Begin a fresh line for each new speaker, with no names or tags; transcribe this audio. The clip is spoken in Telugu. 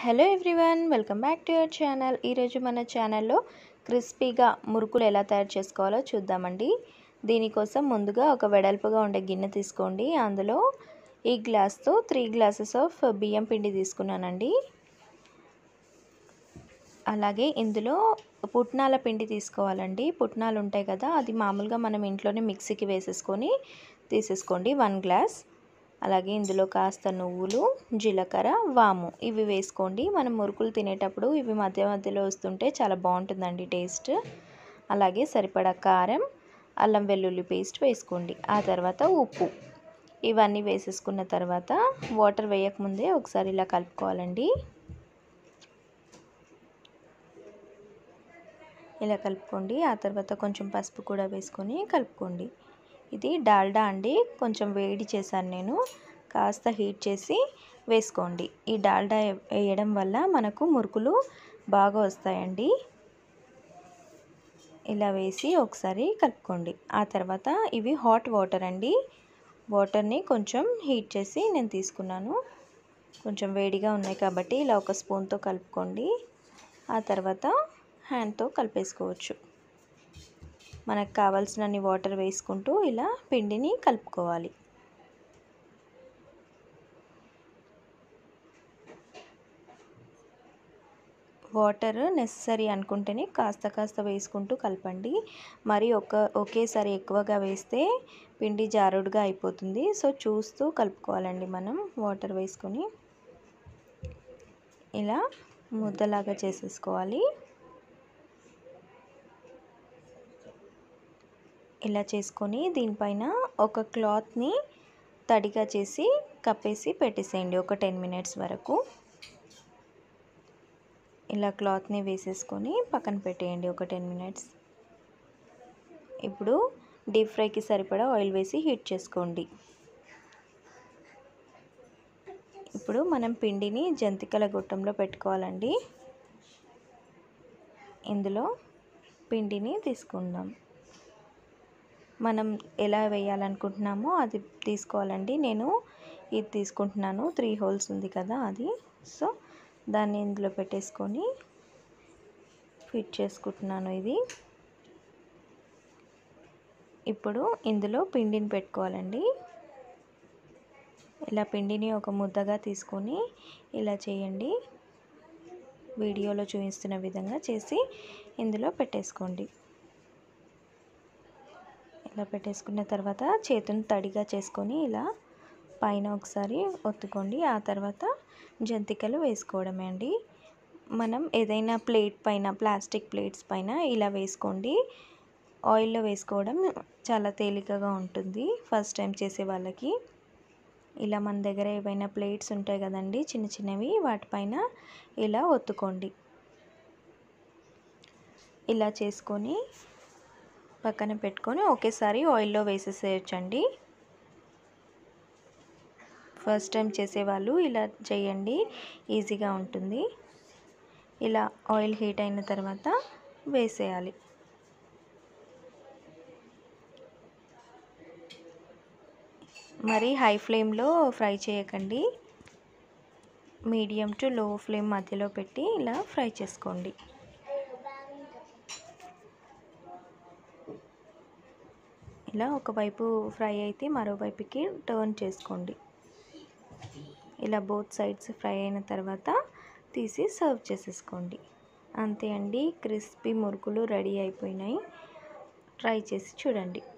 hello everyone welcome back to your channel ఈరోజు మన ఛానల్లో క్రిస్పీగా మురుకులు ఎలా తయారు చేసుకోవాలో చూద్దామండి దీనికోసం ముందుగా ఒక వెడల్పుగా ఉండే గిన్నె తీసుకోండి అందులో ఈ గ్లాస్తో త్రీ గ్లాసెస్ ఆఫ్ బియ్యం పిండి తీసుకున్నానండి అలాగే ఇందులో పుట్నాల పిండి తీసుకోవాలండి పుట్నాలు ఉంటాయి కదా అది మామూలుగా మనం ఇంట్లోనే మిక్సీకి వేసేసుకొని తీసేసుకోండి వన్ గ్లాస్ అలాగే ఇందులో కాస్త నువ్వులు జీలకర్ర వాము ఇవి వేసుకోండి మనం మురుకులు తినేటప్పుడు ఇవి మధ్య మధ్యలో వస్తుంటే చాలా బాగుంటుందండి టేస్ట్ అలాగే సరిపడా కారం అల్లం వెల్లుల్లి పేస్ట్ వేసుకోండి ఆ తర్వాత ఉప్పు ఇవన్నీ వేసేసుకున్న తర్వాత వాటర్ వేయకముందే ఒకసారి ఇలా కలుపుకోవాలండి ఇలా కలుపుకోండి ఆ తర్వాత కొంచెం పసుపు కూడా వేసుకొని కలుపుకోండి ఇది డాల్డా అండి కొంచెం వేడి చేశాను నేను కాస్త హీట్ చేసి వేసుకోండి ఈ డాల్డా వేయడం వల్ల మనకు మురుకులు బాగా వస్తాయండి ఇలా వేసి ఒకసారి కలుపుకోండి ఆ తర్వాత ఇవి హాట్ వాటర్ అండి వాటర్ని కొంచెం హీట్ చేసి నేను తీసుకున్నాను కొంచెం వేడిగా ఉన్నాయి కాబట్టి ఇలా ఒక స్పూన్తో కలుపుకోండి ఆ తర్వాత హ్యాండ్తో కలిపేసుకోవచ్చు మనకు కావాల్సినన్ని వాటర్ వేసుకుంటూ ఇలా పిండిని కలుపుకోవాలి వాటర్ నెససరీ అనుకుంటేనే కాస్త కాస్త వేసుకుంటూ కలపండి మరి ఒక ఒకేసారి ఎక్కువగా వేస్తే పిండి జారుడుగా అయిపోతుంది సో చూస్తూ కలుపుకోవాలండి మనం వాటర్ వేసుకొని ఇలా ముద్దలాగా చేసేసుకోవాలి ఇలా చేసుకొని దీనిపైన ఒక క్లాత్ని తడిగా చేసి కప్పేసి పెట్టేసేయండి ఒక టెన్ మినిట్స్ వరకు ఇలా క్లాత్ని వేసేసుకొని పక్కన పెట్టేయండి ఒక టెన్ మినిట్స్ ఇప్పుడు డీప్ ఫ్రైకి సరిపడా ఆయిల్ వేసి హీట్ చేసుకోండి ఇప్పుడు మనం పిండిని జంతికల గుట్టంలో పెట్టుకోవాలండి ఇందులో పిండిని తీసుకుందాం మనం ఎలా వేయాలనుకుంటున్నామో అది తీసుకోవాలండి నేను ఇది తీసుకుంటున్నాను త్రీ హోల్స్ ఉంది కదా అది సో దాన్ని ఇందులో పెట్టేసుకొని ఫిట్ చేసుకుంటున్నాను ఇది ఇప్పుడు ఇందులో పిండిని పెట్టుకోవాలండి ఇలా పిండిని ఒక ముద్దగా తీసుకొని ఇలా చేయండి వీడియోలో చూపిస్తున్న విధంగా చేసి ఇందులో పెట్టేసుకోండి ఇలా పెట్టేసుకున్న తర్వాత చేతుని తడిగా చేసుకొని ఇలా పైన ఒకసారి ఒత్తుకోండి ఆ తర్వాత జంతికలు వేసుకోవడమే అండి మనం ఏదైనా ప్లేట్ పైన ప్లాస్టిక్ ప్లేట్స్ పైన ఇలా వేసుకోండి ఆయిల్లో వేసుకోవడం చాలా తేలికగా ఉంటుంది ఫస్ట్ టైం చేసే వాళ్ళకి ఇలా మన దగ్గర ఏవైనా ప్లేట్స్ ఉంటాయి కదండి చిన్న చిన్నవి వాటిపైన ఇలా ఒత్తుకోండి ఇలా చేసుకొని పక్కన పెట్టుకొని ఒకేసారి ఆయిల్లో వేసేసేయచ్చండి ఫస్ట్ టైం చేసేవాళ్ళు ఇలా చేయండి ఈజీగా ఉంటుంది ఇలా ఆయిల్ హీట్ అయిన తర్వాత వేసేయాలి మరి హై ఫ్లేమ్లో ఫ్రై చేయకండి మీడియం టు లో ఫ్లేమ్ మధ్యలో పెట్టి ఇలా ఫ్రై చేసుకోండి ఇలా ఒకవైపు ఫ్రై అయితే మరోవైపుకి టర్న్ చేసుకోండి ఇలా బోత్ సైడ్స్ ఫ్రై అయిన తర్వాత తీసి సర్వ్ చేసేసుకోండి అంతే అండి క్రిస్పీ మురుకులు రెడీ అయిపోయినాయి ట్రై చేసి చూడండి